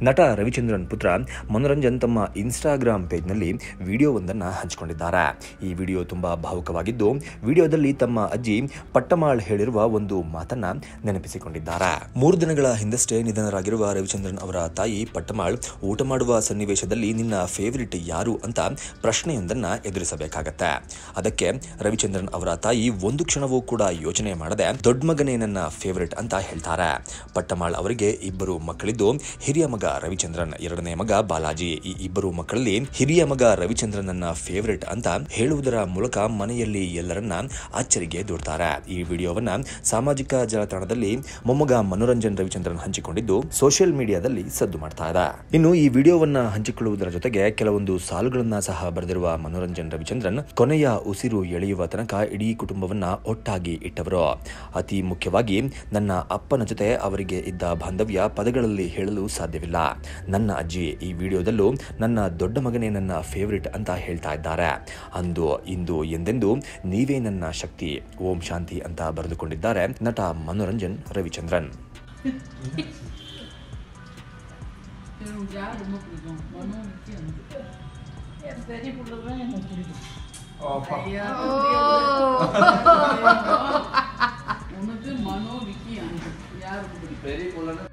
ನಟ ರವಿಚಂದ್ರನ್ ಪುತ್ರ ಮನೋರಂಜನ್ ತಮ್ಮ ಇನ್ಸ್ಟಾಗ್ರಾಮ್ ಪೇಜ್ನಲ್ಲಿ ವಿಡಿಯೋವೊಂದನ್ನು ಹಂಚಿಕೊಂಡಿದ್ದಾರೆ ಈ ವಿಡಿಯೋ ತುಂಬಾ ಭಾವುಕವಾಗಿದ್ದು ವಿಡಿಯೋದಲ್ಲಿ ತಮ್ಮ ಅಜ್ಜಿ ಪಟ್ಟಮಾಳ್ ಹೇಳಿರುವ ಒಂದು ಮಾತನ್ನ ನೆನಪಿಸಿಕೊಂಡಿದ್ದಾರೆ ಮೂರು ದಿನಗಳ ಹಿಂದಷ್ಟೇ ನಿಧನರಾಗಿರುವ ರವಿಚಂದ್ರನ್ ಅವರ ತಾಯಿ ಪಟ್ಟಮಾಳ್ ಊಟ ಮಾಡುವ ಸನ್ನಿವೇಶದಲ್ಲಿ ನಿನ್ನ ಫೇವರಿಟ್ ಯಾರು ಅಂತ ಪ್ರಶ್ನೆಯೊಂದನ್ನ ಎದುರಿಸಬೇಕಾಗತ್ತೆ ಅದಕ್ಕೆ ರವಿಚಂದ್ರನ್ ಅವರ ತಾಯಿ ಒಂದು ಕ್ಷಣವೂ ಕೂಡ ಯೋಚನೆ ಮಾಡದೆ ದೊಡ್ಡ ಮಗನೇ ನನ್ನ ಫೇವರಿಟ್ ಅಂತ ಹೇಳ್ತಾರೆ ಪಟ್ಟಮಾಳ್ ಅವರಿಗೆ ಇಬ್ಬರು ಮಕ್ಕಳಿದ್ದು ಹಿರಿಯ ಮಗ ರವಿಚಂದ್ರನ್ ಎರಡನೇ ಮಗ ಬಾಲಾಜಿ ಈ ಇಬ್ಬರು ಮಕ್ಕಳಲ್ಲಿ ಹಿರಿಯ ಮಗ ರವಿಚಂದ್ರನ್ ನನ್ನ ಫೇವರಿಟ್ ಅಂತ ಹೇಳುವುದರ ಮೂಲಕ ಮನೆಯಲ್ಲಿ ಎಲ್ಲರನ್ನ ಅಚ್ಚರಿಗೆ ದೂಡ್ತಾರೆ ಈ ವಿಡಿಯೋವನ್ನ ಸಾಮಾಜಿಕ ಜಾಲತಾಣದಲ್ಲಿ ಮೊಮ್ಮಗ ಮನೋರಂಜನ್ ರವಿಚಂದ್ರನ್ ಹಂಚಿಕೊಂಡಿದ್ದು ಸೋಷಿಯಲ್ ಮೀಡಿಯಾದಲ್ಲಿ ಸದ್ದು ಮಾಡ್ತಾ ಇದೆ ಇನ್ನು ಈ ವಿಡಿಯೋವನ್ನ ಹಂಚಿಕೊಳ್ಳುವುದರ ಜೊತೆಗೆ ಕೆಲವೊಂದು ಸಾಲುಗಳನ್ನ ಸಹ ಬರೆದಿರುವ ಮನೋರಂಜನ್ ರವಿಚಂದ್ರನ್ ಕೊನೆಯ ಉಸಿರು ಎಳೆಯುವ ತನಕ ಇಡೀ ಕುಟುಂಬವನ್ನ ಒಟ್ಟಾಗಿ ಇಟ್ಟವರು ಅತಿ ಮುಖ್ಯವಾಗಿ ನನ್ನ ಅಪ್ಪನ ಜೊತೆ ಅವರಿಗೆ ಇದ್ದ ಬಾಂಧವ್ಯ ಪದಗಳಲ್ಲಿ ಹೇಳಲು ಸಾಧ್ಯವಿಲ್ಲ ನನ್ನ ಅಜ್ಜಿ ಈ ವಿಡಿಯೋದಲ್ಲೂ ನನ್ನ ದೊಡ್ಡ ಮಗನೇ ನನ್ನ ಫೇವರಿಟ್ ಅಂತ ಹೇಳ್ತಾ ಇದ್ದಾರೆ ಅಂದು ಇಂದು ಎಂದೆಂದು ನೀವೇ ನನ್ನ ಶಕ್ತಿ ಓಂ ಶಾಂತಿ ಅಂತ ಬರೆದುಕೊಂಡಿದ್ದಾರೆ ನಟ Manoranjan Ravichandran Eu já uma prisão, mas não entendo. É sério, por lá é uma prisão. Aí a ಉನ್ನತ ಮನೋವಿಜ್ಞಾನ ಯಾರು ವೆರಿ ಕೂಲ್ ಅಂದ್ರೆ